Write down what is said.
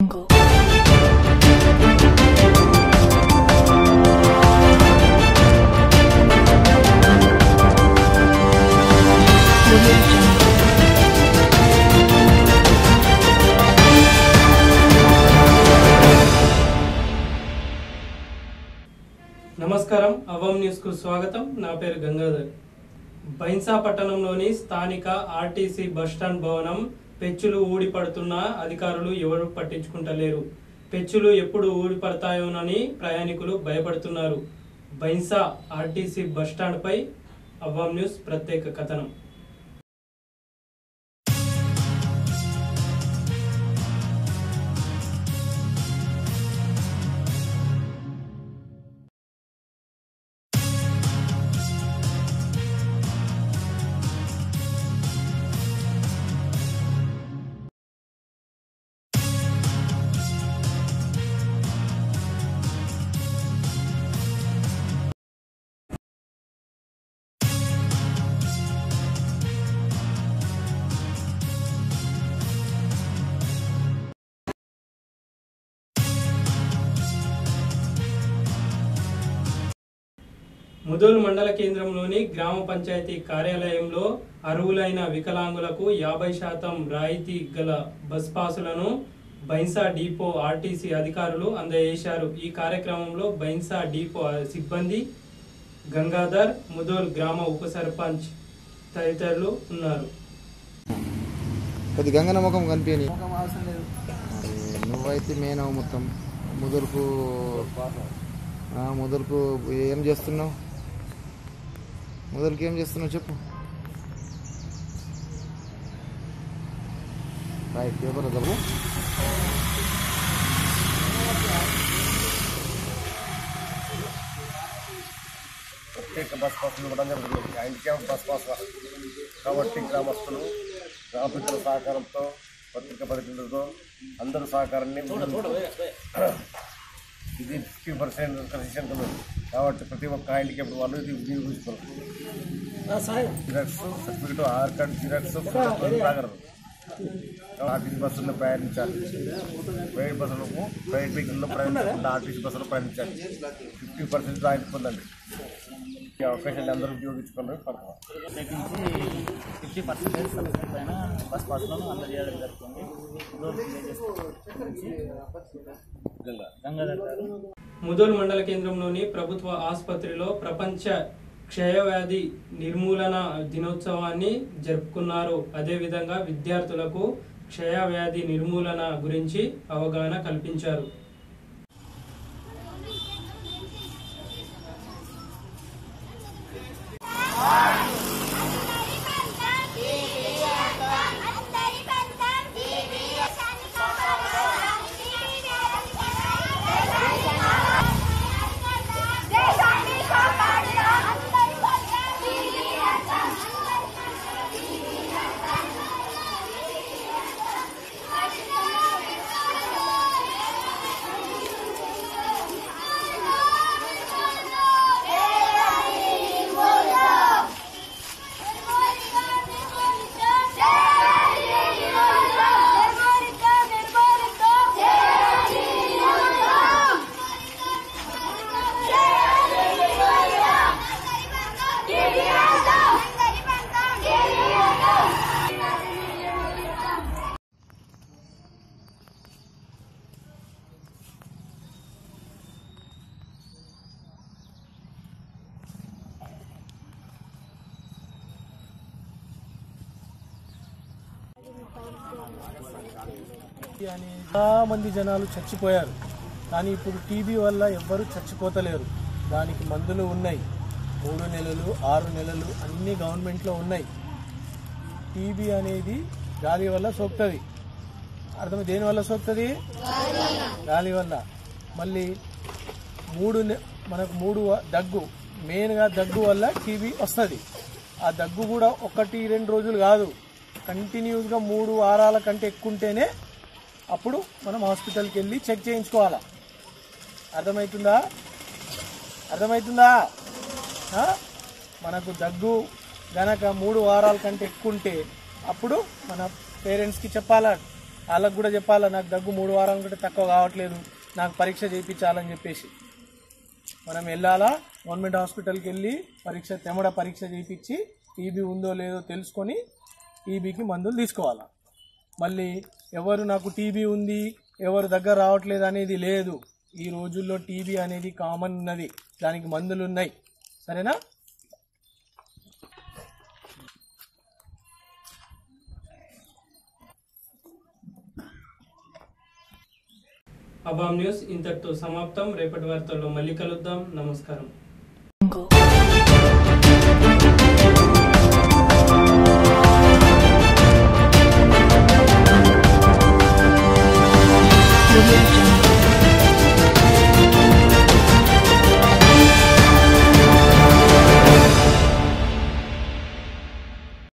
నమస్కారం అవం న్యూస్ కు స్వాగతం నా పేరు గంగాధర్ బైన్సా పట్టణంలోని స్థానిక ఆర్టీసీ బస్టాండ్ భవనం పెచ్చులు ఊడిపడుతున్న అధికారులు ఎవరు పట్టించుకుంటలేరు పెచ్చులు ఎప్పుడు ఊడిపడతాయోనని ప్రయాణికులు భయపడుతున్నారు బైన్సా ఆర్టీసీ బస్టాండ్ పై అవ్వం న్యూస్ ప్రత్యేక కథనం ముదోల్ మండల కేంద్రంలోని గ్రామ పంచాయతీ కార్యాలయంలో అర్హులైన వికలాంగులకు యాభై శాతం రాయితీ గల బస్ పాసులను బైన్సా డిపో ఆర్టీసీ అధికారులు అందజేశారు ఈ కార్యక్రమంలో బైన్సా డిపో సిబ్బంది గంగాధర్ ముదోల్ గ్రామ ఉప సర్పంచ్ తదితరులు ఉన్నారు కొద్ది గంగన ముఖం కనిపించని నువ్వైతే మేనవు మొత్తం ముదురుకు ఆ, ముదురుకు ఏం చేస్తున్నావు ముదురుకు ఏం చేస్తున్నావు చెప్పు రైట్ పేపర్ వదలవు ప్రత్యేక బస్ పాసులు ఇవ్వడం జరుగుతుంది హ్యాండిక్యాప్ బస్ పాస్ కాబట్టి గ్రామస్తులు గ్రామ పెద్దల సహకారంతో పత్రిక ప్రతినిధులతో అందరూ సహకారాన్ని ఇది ఫిఫ్టీ పర్సెంట్ కన్సెషన్ ఉన్నది కాబట్టి ప్రతి ఒక్క హ్యాండిక్యాప్ వాళ్ళు ఇది వినియోగించుకోవాలి xerox certificate Aadhaar card xerox రాగలరు ఆర్టీసీ బస్సుల్లో ప్రయాణించాలి ప్రైవేట్ బస్సులకు ప్రైవేట్ వెహికల్లో ప్రయాణించకుండా ఆర్టీసీ బస్సులో ప్రయాణించాలి ఫిఫ్టీ పర్సెంట్ రాయితీ పొందండి ఈ అవకాశాన్ని అందరూ ఉపయోగించుకోండి పడతాం ప్రత్యేకించి ఫిఫ్టీ పర్సెంటేజ్ సబ్సిడీ పైన బస్ పాస్లను అందజేయడం జరుగుతుంది రోడ్ విలేజెస్ నుంచి గంగాధర్ గారు ముదోల్ మండల కేంద్రంలోని ప్రభుత్వ ఆసుపత్రిలో ప్రపంచ క్షయవ్యాధి నిర్మూలన దినోత్సవాన్ని జరుపుకున్నారు అదేవిధంగా విద్యార్థులకు క్షయవ్యాధి నిర్మూలన గురించి అవగాహన కల్పించారు అని చాలా మంది జనాలు చచ్చిపోయారు కానీ ఇప్పుడు టీబీ వల్ల ఎవ్వరూ చచ్చిపోతలేరు దానికి మందులు ఉన్నాయి మూడు నెలలు ఆరు నెలలు అన్ని గవర్నమెంట్లో ఉన్నాయి టీబీ అనేది గాలి వల్ల సోకుతుంది అర్థం దేని వల్ల సోకుతుంది గాలి వల్ల మళ్ళీ మూడు నె- మనకు మూడు వ- దగ్గు మెయిన్గా దగ్గు వల్ల టీబీ వస్తుంది ఆ దగ్గు కూడా ఒకటి రెండు రోజులు కాదు కంటిన్యూస్గా మూడు వారాల కంటే ఎక్కువ ఉంటేనే అప్పుడు మనం హాస్పిటల్కి వెళ్ళి చెక్ చేయించుకోవాలా అర్థమవుతుందా అర్థమవుతుందా ఆ? మనకు దగ్గు గనక మూడు వారాల కంటే ఎక్కువ ఉంటే అప్పుడు మన పేరెంట్స్కి చెప్పాలా వాళ్ళకు కూడా చెప్పాలా నాకు దగ్గు మూడు వారాల కంటే తక్కువ కావట్లేదు నాకు పరీక్ష చేయించాలని చెప్పేసి మనం వెళ్ళాలా గవర్నమెంట్ హాస్పిటల్కి వెళ్ళి పరీక్ష తెమడ పరీక్ష చేయించి టీబీ ఉందో లేదో తెలుసుకొని టీబీకి మందులు తీసుకోవాలా మళ్ళీ ఎవరు నాకు టీబీ ఉంది ఎవరు దగ్గర రావట్లేదు అనేది లేదు ఈ రోజుల్లో టీబీ అనేది కామన్ ఉన్నది దానికి మందులు ఉన్నాయి సరేనా అవామ్ న్యూస్ ఇంతటితో సమాప్తం రేపటి వార్తల్లో మళ్ళీ కలుద్దాం నమస్కారం